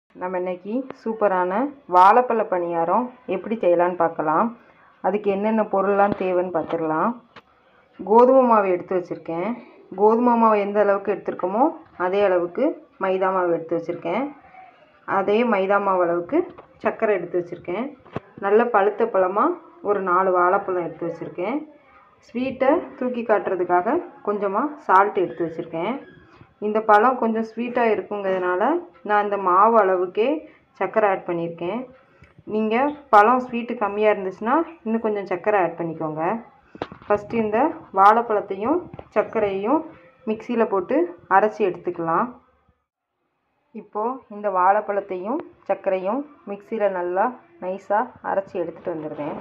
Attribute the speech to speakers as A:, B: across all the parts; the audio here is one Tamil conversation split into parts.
A: நம்ம இன்னைக்கு சூப்பரான வாழைப்பழ பணியாரம் எப்படி செய்யலான்னு பார்க்கலாம் அதுக்கு என்னென்ன பொருள்லாம் தேவைன்னு பார்த்துடலாம் கோதுமை மாவு எடுத்து வச்சுருக்கேன் கோதுமை மாவு எந்த அளவுக்கு எடுத்திருக்கோமோ அதே அளவுக்கு மைதா மாவு எடுத்து வச்சுருக்கேன் அதே மைதா மாவு அளவுக்கு சர்க்கரை எடுத்து வச்சுருக்கேன் நல்ல பழுத்த பழமாக ஒரு நாலு வாழைப்பழம் எடுத்து வச்சுருக்கேன் ஸ்வீட்டை தூக்கி காட்டுறதுக்காக கொஞ்சமாக சால்ட் எடுத்து வச்சுருக்கேன் இந்த பழம் கொஞ்சம் ஸ்வீட்டாக இருக்குங்கிறதுனால நான் இந்த மாவு அளவுக்கே சர்க்கரை ஆட் பண்ணியிருக்கேன் நீங்கள் பழம் ஸ்வீட்டு கம்மியாக இருந்துச்சுன்னா இன்னும் கொஞ்சம் சர்க்கரை ஆட் பண்ணிக்கோங்க ஃபஸ்ட்டு இந்த வாழைப்பழத்தையும் சர்க்கரையையும் மிக்சியில் போட்டு அரைச்சி எடுத்துக்கலாம் இப்போது இந்த வாழைப்பழத்தையும் சர்க்கரையும் மிக்சியில் நல்லா நைஸாக அரைச்சி எடுத்துகிட்டு வந்துடுறேன்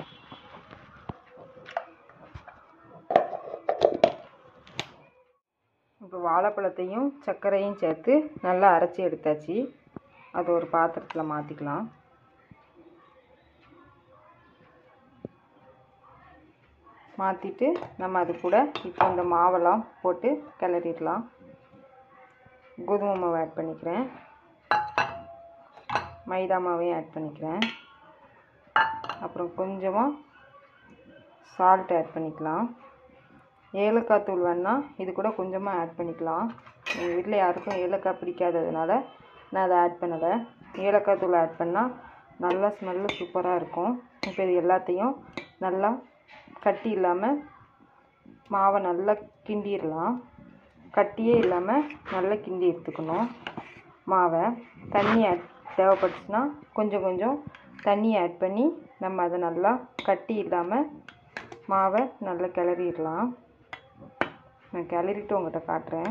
A: இப்போ வாழைப்பழத்தையும் சர்க்கரையும் சேர்த்து நல்லா அரைச்சி எடுத்தாச்சு அது ஒரு பாத்திரத்தில் மாற்றிக்கலாம் மாற்றிட்டு நம்ம அது கூட இப்போ இந்த மாவெல்லாம் போட்டு கிளறிடலாம் கோதுமை மாவு ஆட் பண்ணிக்கிறேன் மைதா மாவையும் ஆட் பண்ணிக்கிறேன் அப்புறம் கொஞ்சமாக சால்ட் ஆட் பண்ணிக்கலாம் ஏலக்காய் தூள் வேணால் இது கூட கொஞ்சமாக ஆட் பண்ணிக்கலாம் எங்கள் வீட்டில் யாருக்கும் ஏலக்காய் பிடிக்காததுனால நான் அதை ஆட் பண்ணலை ஏலக்காய் தூள் ஆட் பண்ணால் நல்லா ஸ்மெல்லு சூப்பராக இருக்கும் இப்போ இது எல்லாத்தையும் நல்லா கட்டி இல்லாமல் மாவை நல்லா கிண்டிடலாம் கட்டியே இல்லாமல் நல்லா கிண்டி எடுத்துக்கணும் மாவை தண்ணி ஆட் தேவைப்பட்டுச்சுன்னா கொஞ்சம் கொஞ்சம் தண்ணி ஆட் பண்ணி நம்ம அதை நல்லா கட்டி இல்லாமல் மாவை நல்லா கிளறிடலாம் நான் கிளறிட்டு உங்கள்கிட்ட காட்டுறேன்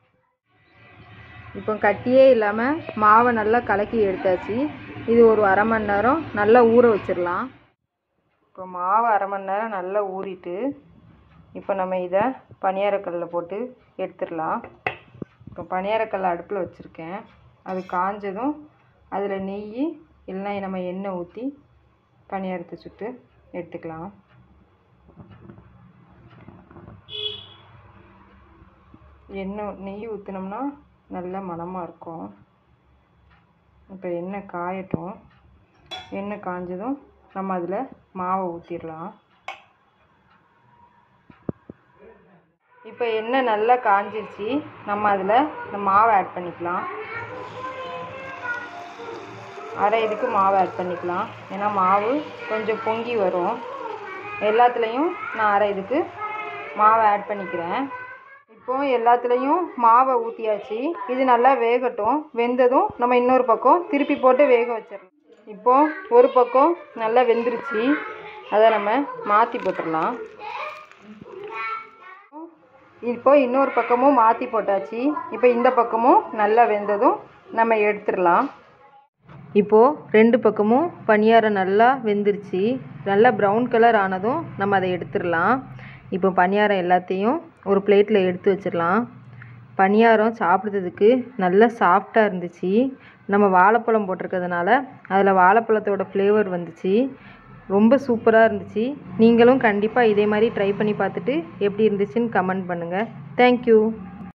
A: இப்போ கட்டியே இல்லாமல் மாவை நல்லா கலக்கி எடுத்தாச்சு இது ஒரு அரை மணி நேரம் நல்லா ஊற வச்சிடலாம் இப்போ மாவு அரை மணி நேரம் நல்லா ஊறிட்டு இப்போ நம்ம இதை பனியாரக்கல்லில் போட்டு எடுத்துடலாம் இப்போ பனியாரக்கல் அடுப்பில் வச்சுருக்கேன் அது காஞ்சதும் அதில் நெய் இல்லைன்னா நம்ம எண்ணெய் ஊற்றி பனியாரத்தை சுட்டு எடுத்துக்கலாம் எண்ணெய் நெய் ஊற்றினோம்னா நல்ல மணமாக இருக்கும் இப்போ எண்ணெய் காயட்டும் எண்ணெய் காஞ்சதும் நம்ம அதில் மாவை ஊற்றிடலாம் இப்போ எண்ணெய் நல்லா காஞ்சிருச்சு நம்ம அதில் இந்த மாவை ஆட் பண்ணிக்கலாம் அரை இதுக்கு மாவு ஆட் பண்ணிக்கலாம் ஏன்னா மாவு கொஞ்சம் பொங்கி வரும் எல்லாத்துலேயும் நான் அரை இதுக்கு மாவை ஆட் பண்ணிக்கிறேன் இப்போ எல்லாத்துலேயும் மாவை ஊற்றியாச்சு இது நல்லா வேகட்டும் வெந்ததும் நம்ம இன்னொரு பக்கம் திருப்பி போட்டு வேக வச்சிடலாம் இப்போ ஒரு பக்கம் நல்லா வெந்துருச்சு அதை நம்ம மாற்றி போட்டுடலாம் இப்போ இன்னொரு பக்கமும் மாற்றி போட்டாச்சு இப்போ இந்த பக்கமும் நல்லா வெந்ததும் நம்ம எடுத்துடலாம் இப்போது ரெண்டு பக்கமும் பனியாரம் நல்லா வெந்துருச்சு நல்லா ப்ரௌன் கலர் ஆனதும் நம்ம அதை எடுத்துடலாம் இப்போ பனியாரம் எல்லாத்தையும் ஒரு பிளேட்டில் எடுத்து வச்சிடலாம் பனியாரம் சாப்பிட்றதுக்கு நல்லா சாஃப்டாக இருந்துச்சு நம்ம வாழைப்பழம் போட்டிருக்கிறதுனால அதில் வாழைப்பழத்தோட ஃப்ளேவர் வந்துச்சு ரொம்ப சூப்பராக இருந்துச்சு நீங்களும் கண்டிப்பாக இதே மாதிரி ட்ரை பண்ணி பார்த்துட்டு எப்படி இருந்துச்சுன்னு கமெண்ட் பண்ணுங்கள் தேங்க்யூ